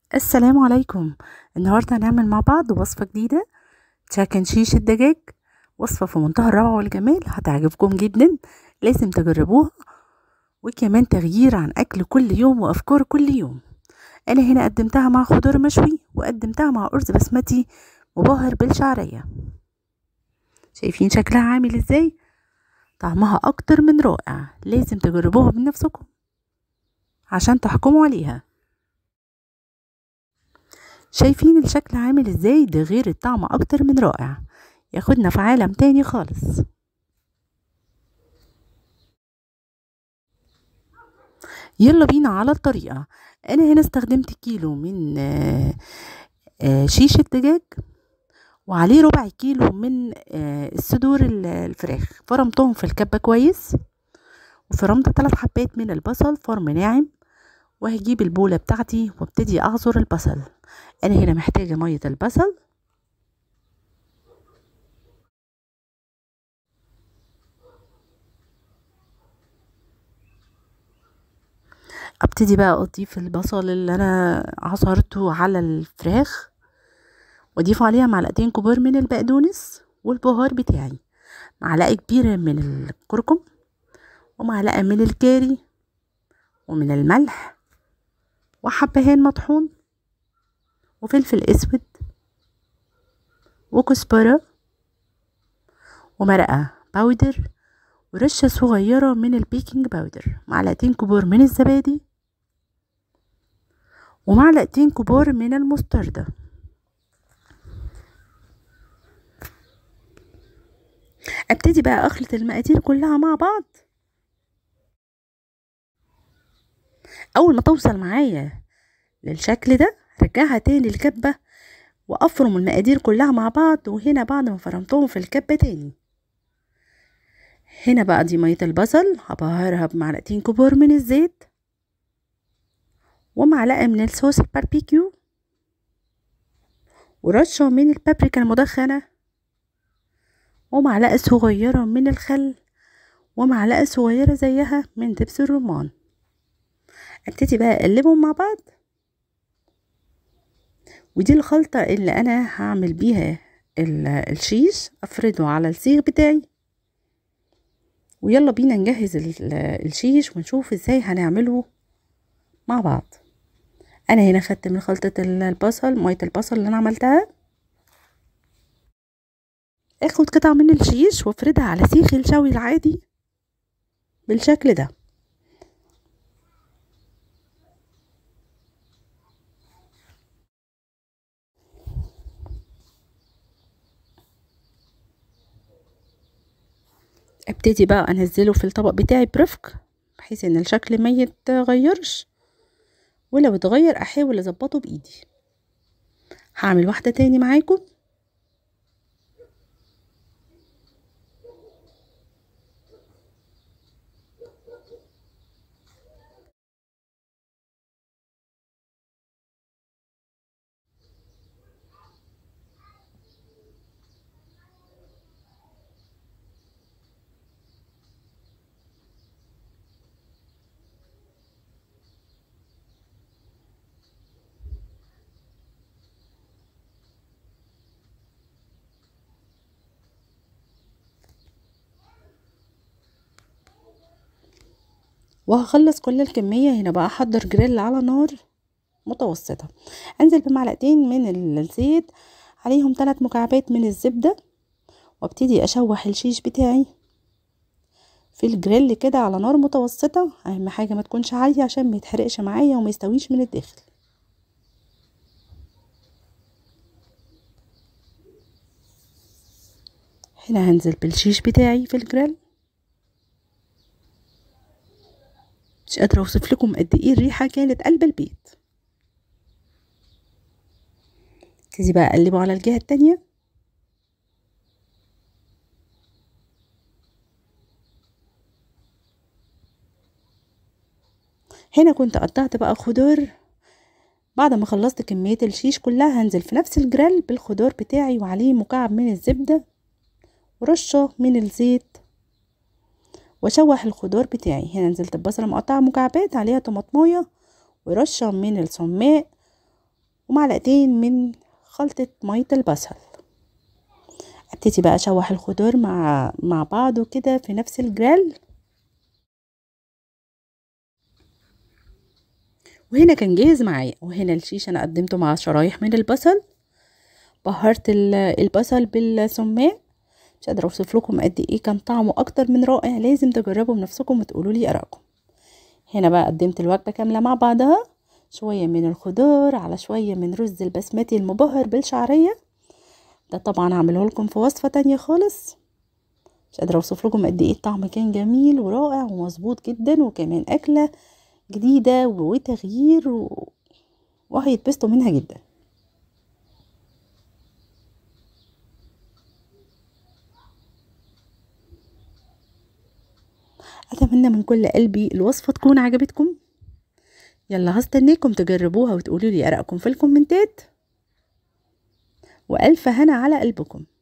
السلام عليكم النهاردة هنعمل مع بعض وصفة جديدة تشاكن شيش الدجاج وصفة في منتهى الروعة والجمال هتعجبكم جدا لازم تجربوها وكمان تغيير عن أكل كل يوم وأفكار كل يوم أنا هنا قدمتها مع خضار مشوي وقدمتها مع أرز بسمتي مبهر بالشعرية شايفين شكلها عامل ازاي طعمها أكتر من رائع لازم تجربوها بنفسكم عشان تحكموا عليها شايفين الشكل عامل ازاي ده غير الطعم اكتر من رائع ياخدنا في عالم تاني خالص يلا بينا على الطريقة انا هنا استخدمت كيلو من شيش الدجاج وعليه ربع كيلو من الصدور الفراخ فرمتهم في الكبة كويس وفرمت ثلاث حبات من البصل فرم ناعم وهجيب البولة بتاعتي وابتدي اعصر البصل انا هنا محتاجة مية البصل ابتدي بقى اضيف البصل اللي انا عصرته على الفراخ واضيف عليها معلقتين كبار من البقدونس والبهار بتاعي معلقة كبيرة من الكركم ومعلقة من الكاري ومن الملح وحبهان مطحون وفلفل اسود وكزبرة ومرقة باودر ورشة صغيرة من البيكنج باودر معلقتين كبار من الزبادي ومعلقتين كبار من المستردة ابتدي بقى اخلط المقادير كلها مع بعض اول ما توصل معايا للشكل ده رجعها تاني الكبة وافرم المقادير كلها مع بعض وهنا بعد ما فرمتهم في الكبة تاني هنا بقى دي مية البصل هبهرها بمعلقتين كبار من الزيت ومعلقة من الصوص الباربيكيو ورشة من البابريكا المدخنة ومعلقة صغيرة من الخل ومعلقة صغيرة زيها من دبس الرمان ابتدي بقى اقلبهم مع بعض ودي الخلطة اللي انا هعمل بيها الشيش افرده على السيخ بتاعي ويلا بينا نجهز الشيش ونشوف ازاي هنعمله مع بعض انا هنا خدت من خلطة البصل مية البصل اللي انا عملتها اخد قطع من الشيش وافردها على سيخ الشوي العادي بالشكل ده ابتدي بقى انزله في الطبق بتاعي برفق بحيث ان الشكل ما يتغيرش ولو اتغير احاول اظبطه بايدي هعمل واحده تاني معاكم وهخلص كل الكمية هنا بقى احضر جريل على نار متوسطة انزل بمعلقتين من الزيت عليهم ثلاث مكعبات من الزبدة وابتدي اشوح الشيش بتاعي في الجريل كده على نار متوسطة اهم حاجة ما تكونش عالية عشان ما يتحرقش معايا وما يستويش من الداخل هنا هنزل بالشيش بتاعي في الجريل مش قادرة اوصف لكم قد ايه الريحة كانت قلب البيت ابتدي بقى اقلبه على الجهة التانية هنا كنت قطعت بقى خضار بعد ما خلصت كمية الشيش كلها هنزل في نفس الجريل بالخضار بتاعي وعليه مكعب من الزبدة ورشة من الزيت واشوح الخضار بتاعي هنا نزلت البصله مقطعه مكعبات عليها طماطمايه ورشه من السماق ومعلقتين من خلطة مية البصل ابتدي بقى اشوح الخضار مع مع بعض وكده في نفس الجريل وهنا كان جاهز معايا وهنا الشيش انا قدمته مع شرايح من البصل بهرت البصل بالسماق مش قادره اوصف لكم قد ايه كان طعمه اكتر من رائع لازم تجربوا بنفسكم وتقولوا لي ارائكم هنا بقى قدمت الوجبه كامله مع بعضها شويه من الخضار على شويه من رز البسمتي المبهر بالشعريه ده طبعا هعمله لكم في وصفه تانية خالص مش قادره اوصف لكم قد ايه الطعم كان جميل ورائع ومظبوط جدا وكمان اكله جديده وتغيير و... وهيتبسطوا منها جدا اتمنى من كل قلبي الوصفه تكون عجبتكم يلا هستناكم تجربوها وتقولوا لي ارائكم في الكومنتات والف هنا على قلبكم